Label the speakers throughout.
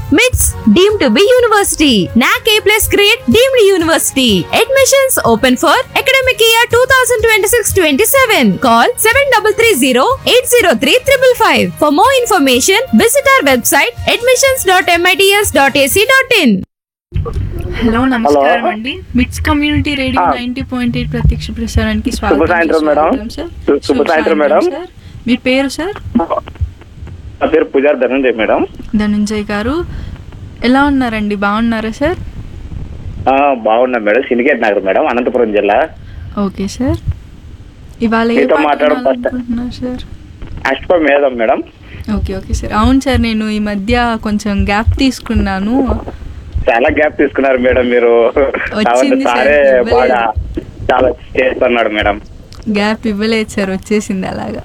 Speaker 1: MITS deemed to be university. NAC A plus grade deemed university. Admissions open for academic year 2026-27. Call 7330-803-555. For more information, visit our website admissions.mits.ac.in.
Speaker 2: Hello నమస్కారం అండి MITS community radio ninety point eight ప్రత్యక్ష ప్రసారానికి స్వాగతం
Speaker 3: సాయంత్రం madam.
Speaker 2: సుస్వాగతం sir.
Speaker 3: శు- శుభ సాయంత్రం మేడం.
Speaker 2: సార్ మీ పేరు సార్
Speaker 3: నా పేరు పూజారి ధనంజయ్ మేడం
Speaker 2: ధనంజయ్ గారు ఎలా ఉన్నారండి బాగున్నారా సార్
Speaker 3: ఆ, బాగున్నా మేడం సినిగేట్ నగర్ మేడం అనంతపురం జిల్లా
Speaker 2: ఓకే సార్ ఇవాళ ఏ
Speaker 3: మీతో
Speaker 2: పాట
Speaker 3: మాట్లాడడం ఫస్ట్.
Speaker 2: వినాలనుకుంటున్నారు సార్
Speaker 3: అష్టప మేధం మేడం
Speaker 2: ఓకే ఓకే సార్ అవును సార్ నేను ఈ మధ్య కొంచెం గ్యాప్ తీసుకున్నాను
Speaker 3: చాలా గ్యాప్ తీసుకున్నారు మేడం మీరు
Speaker 2: వచ్చింది
Speaker 3: కాబట్టి
Speaker 2: సార్,
Speaker 3: సారే
Speaker 2: ఇవ్వలేదు.
Speaker 3: బాగా చాలా చేస్తున్నాడు మేడం
Speaker 2: గ్యాప్ ఇవ్వలేదు సార్ వచ్చేసింది అలాగా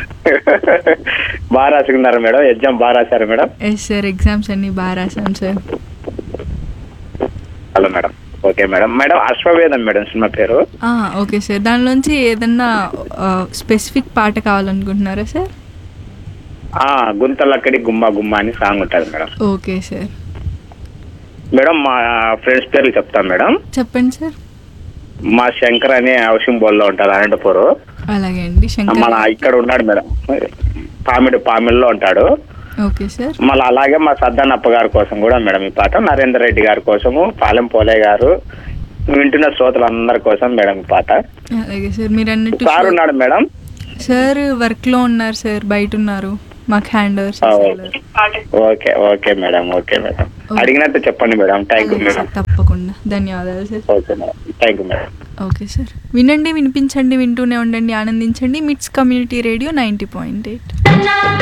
Speaker 3: బాగా రాసుకున్నారు మేడం ఎగ్జామ్ బాగా రాశారు మేడం
Speaker 2: ఎస్ సార్ ఎగ్జామ్స్ అన్ని బాగా రాశాను sir
Speaker 3: hello madam okay madam madam Ashwavedam madam cinema పేరు
Speaker 2: ఆ, ఓకే సార్ దానిలోంచి ఏదన్నా స్పెసిఫిక్ పాట కావాలనుకుంటున్నారా సార్
Speaker 3: ఆ గుంతలక్కడి గుమ్మ గుమ్మ అని సాంగ్ ఉంటుంది మేడం
Speaker 2: ఓకే సార్
Speaker 3: మేడం మా ఫ్రెండ్స్ పేర్లు చెప్తాను మేడం
Speaker 2: చెప్పండి సార్
Speaker 3: మా శంకర్ అని హౌసింగ్ బోల్లో ఉంటారు అనంతపూర్
Speaker 2: అలాగే అండి శంకర్
Speaker 3: మన ఇక్కడ ఉన్నాడు మేడం పామిడి పామిడిలో ఉంటాడు
Speaker 2: ఓకే సార్
Speaker 3: మళ్ళీ అలాగే మా సద్దానప్ప గారి కోసం కూడా మేడం ఈ పాట నరేందర్ రెడ్డి గారి కోసము పాలెం పోలే గారు వింటున్న శ్రోతలందరి కోసం మేడం ఈ పాట
Speaker 2: అలాగే సార్ మీరు అన్నట్టు
Speaker 3: సార్ ఉన్నాడు మేడం
Speaker 2: సార్ వర్క్ లో ఉన్నారు సార్ బయట ఉన్నారు మాకు హ్యాండ్ ఓవర్
Speaker 3: ఆ,
Speaker 2: చేసేయాలి
Speaker 3: okay okay madam okay madam అడిగినట్టు చెప్పండి మేడం థ్యాంక్ యూ
Speaker 2: అలాగే
Speaker 3: మేడం
Speaker 2: సార్ తప్పకుండా ధన్యవాదాలు sir
Speaker 3: okay madam thank you madam
Speaker 2: okay sir వినండి వినిపించండి వింటూనే ఉండండి ఆనందించండి MITS community radio ninety point eight